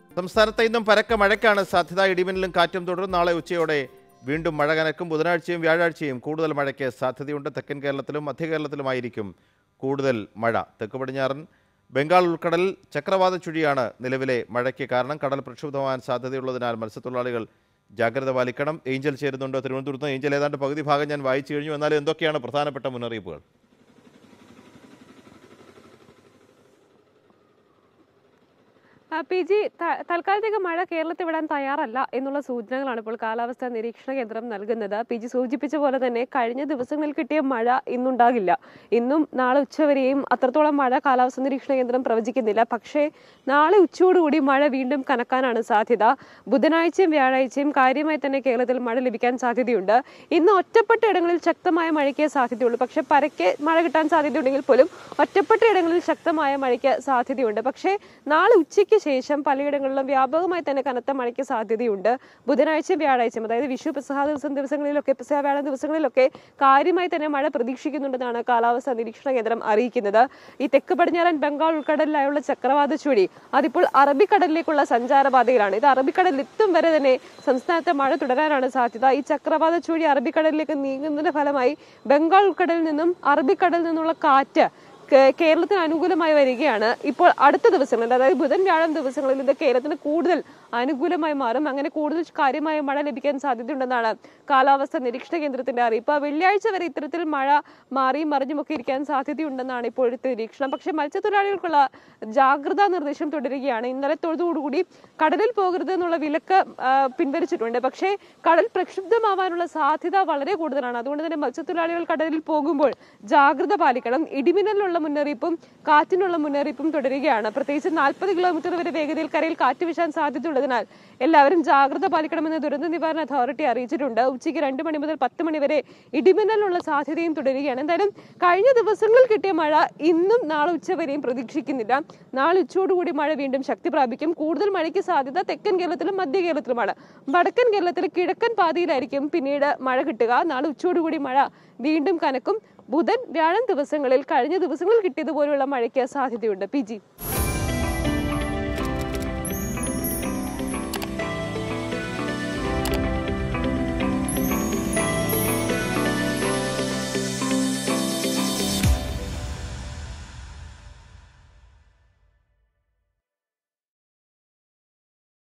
സംസ്ഥാനത്ത് ഇന്നും പരക്കെ മഴയ്ക്കാണ് സാധ്യത ഇടിമിന്നലും കാറ്റും തുടരും നാളെ ഉച്ചയോടെ വീണ്ടും മഴ കനക്കും ബുധനാഴ്ചയും വ്യാഴാഴ്ചയും കൂടുതൽ മഴയ്ക്ക് സാധ്യതയുണ്ട് തെക്കൻ കേരളത്തിലും മധ്യ കേരളത്തിലുമായിരിക്കും കൂടുതൽ മഴ തെക്ക് പടിഞ്ഞാറൻ ബംഗാൾ ഉൾക്കടലിൽ ചക്രവാത ചുഴിയാണ് നിലവിലെ മഴയ്ക്ക് കാരണം കടൽ പ്രക്ഷുബ്ധമാകാൻ സാധ്യതയുള്ളതിനാൽ മത്സ്യത്തൊഴിലാളികൾ ജാഗ്രത പാലിക്കണം ഏഞ്ചൽ ചേരുന്നുണ്ട് തിരുവനന്തപുരത്ത് നിന്ന്. ഏഞ്ചൽ ഏതാണ്ട് പകുതി ഭാഗം ഞാൻ വായിച്ചു കഴിഞ്ഞു എന്നാലും എന്തൊക്കെയാണ് പ്രധാനപ്പെട്ട മുന്നറിയിപ്പുകൾ ആ, പി ജി ത- തൽക്കാലത്തേക്ക് മഴ കേരളത്തിൽ വിടാൻ തയ്യാറല്ല എന്നുള്ള സൂചനകളാണ് ഇപ്പോൾ കാലാവസ്ഥാ നിരീക്ഷണ കേന്ദ്രം നൽകുന്നത് പി ജി സൂചിപ്പിച്ച പോലെ തന്നെ കഴിഞ്ഞ ദിവസങ്ങളിൽ കിട്ടിയ മഴ ഇന്നുണ്ടാകില്ല ഇന്നും നാളെ ഉച്ചവരെയും അത്രത്തോളം മഴ കാലാവസ്ഥാ നിരീക്ഷണ കേന്ദ്രം പ്രവചിക്കുന്നില്ല പക്ഷേ നാളെ ഉച്ചയോടുകൂടി മഴ വീണ്ടും കനക്കാനാണ് സാധ്യത ബുധനാഴ്ചയും വ്യാഴാഴ്ചയും കാര്യമായി തന്നെ കേരളത്തിൽ മഴ ലഭിക്കാൻ സാധ്യതയുണ്ട് ഇന്ന് ഒറ്റപ്പെട്ട ഇടങ്ങളിൽ ശക്തമായ മഴയ്ക്ക് സാധ്യതയുള്ളൂ പക്ഷേ പരക്കെ മഴ കിട്ടാൻ സാധ്യതയുണ്ടെങ്കിൽ പോലും ഒറ്റപ്പെട്ട ഇടങ്ങളിൽ ശക്തമായ മഴയ്ക്ക് സാധ്യതയുണ്ട് പക്ഷേ നാളെ ഉച്ചയ്ക്ക് ശേഷം പലയിടങ്ങളിലും വ്യാപകമായി തന്നെ കനത്ത മഴയ്ക്ക് സാധ്യതയുണ്ട് ബുധനാഴ്ച വ്യാഴാഴ്ചയും അതായത് വിഷു പെസഹ ദിവസം ദിവസങ്ങളിലൊക്കെ പെസഹ വ്യാഴം ദിവസങ്ങളിലൊക്കെ കാര്യമായി തന്നെ മഴ പ്രതീക്ഷിക്കുന്നുണ്ടെന്നാണ് കാലാവസ്ഥാ നിരീക്ഷണ കേന്ദ്രം അറിയിക്കുന്നത് ഈ തെക്ക് പടിഞ്ഞാറൻ ബംഗാൾ ഉൾക്കടലിലായുള്ള ചക്രവാത ചുഴി അതിപ്പോൾ അറബിക്കടലിലേക്കുള്ള സഞ്ചാരപാതയിലാണ് ഇത് അറബിക്കടലിൽ എത്തും വരെ തന്നെ സംസ്ഥാനത്തെ മഴ തുടരാനാണ് സാധ്യത ഈ ചക്രവാത ചുഴി അറബിക്കടലിലേക്ക് നീങ്ങുന്നതിന്റെ ഫലമായി ബംഗാൾ ഉൾക്കടലിൽ നിന്നും അറബിക്കടലിൽ നിന്നുള്ള കാറ്റ് കേ- കേരളത്തിന് അനുകൂലമായി വരികയാണ് ഇപ്പോൾ അടുത്ത ദിവസങ്ങളിൽ അതായത് ബുധൻ വ്യാഴം ദിവസങ്ങളിൽ ഇത് കേരളത്തിന് കൂടുതൽ അനുകൂലമായി മാറും അങ്ങനെ കൂടുതൽ കാര്യമായ മഴ ലഭിക്കാൻ സാധ്യതയുണ്ടെന്നാണ് കാലാവസ്ഥാ നിരീക്ഷണ കേന്ദ്രത്തിന്റെ അറിയിപ്പ് വെള്ളിയാഴ്ച വരെ ഇത്തരത്തിൽ മഴ മാറിയും മറിഞ്ഞുമൊക്കെ ഇരിക്കാൻ സാധ്യതയുണ്ടെന്നാണ് ഇപ്പോഴത്തെ നിരീക്ഷണം പക്ഷേ മത്സ്യത്തൊഴിലാളികൾക്കുള്ള ജാഗ്രതാ നിർദ്ദേശം തുടരുകയാണ് ഇന്നലെ തൊഴുതോടുകൂടി കടലിൽ പോകരുത് എന്നുള്ള വിലക്ക് ആ, പിൻവലിച്ചിട്ടുണ്ട് പക്ഷേ കടൽ പ്രക്ഷുബ്ധമാവാനുള്ള സാധ്യത വളരെ കൂടുതലാണ് അതുകൊണ്ട് തന്നെ മത്സ്യത്തൊഴിലാളികൾ കടലിൽ പോകുമ്പോൾ ജാഗ്രത പാലിക്കണം ഇടിമിന്നലിനുള്ള മുന്നറിയിപ്പും കാറ്റിനുള്ള മുന്നറിയിപ്പും തുടരുകയാണ് പ്രത്യേകിച്ച് നാൽപ്പത് കിലോമീറ്റർ വരെ വേഗതയിൽ കരയിൽ കാറ്റ് വീശാൻ സാധ്യതയുള്ളതിനാൽ എല്ലാവരും ജാഗ്രത പാലിക്കണമെന്ന് ദുരന്ത നിവാരണ അതോറിറ്റി അറിയിച്ചിട്ടുണ്ട് ഉച്ചയ്ക്ക് രണ്ട് മണി മുതൽ പത്ത് മണി വരെ ഇടിമിന്നലിനുള്ള സാധ്യതയും തുടരുകയാണ് എന്തായാലും കഴിഞ്ഞ ദിവസങ്ങളിൽ കിട്ടിയ മഴ ഇന്നും നാളെ ഉച്ചവരെയും പ്രതീക്ഷിക്കുന്നില്ല നാളെ ഉച്ചയോടുകൂടി മഴ വീണ്ടും ശക്തി പ്രാപിക്കും കൂടുതൽ മഴയ്ക്ക് സാധ്യത തെക്കൻ കേരളത്തിലും മധ്യ കേരളത്തിലുമാണ് വടക്കൻ കേരളത്തിൽ കിഴക്കൻ പാതിയിലായിരിക്കും പിന്നീട് മഴ കിട്ടുക നാളെ ഉച്ചയോടുകൂടി മഴ വീണ്ടും കനക്കും ബുധൻ വ്യാഴം ദിവസങ്ങളിൽ കഴിഞ്ഞ ദിവസങ്ങളിൽ കിട്ടിയതുപോലെയുള്ള മഴയ്ക്ക് സാധ്യതയുണ്ട് പി ജി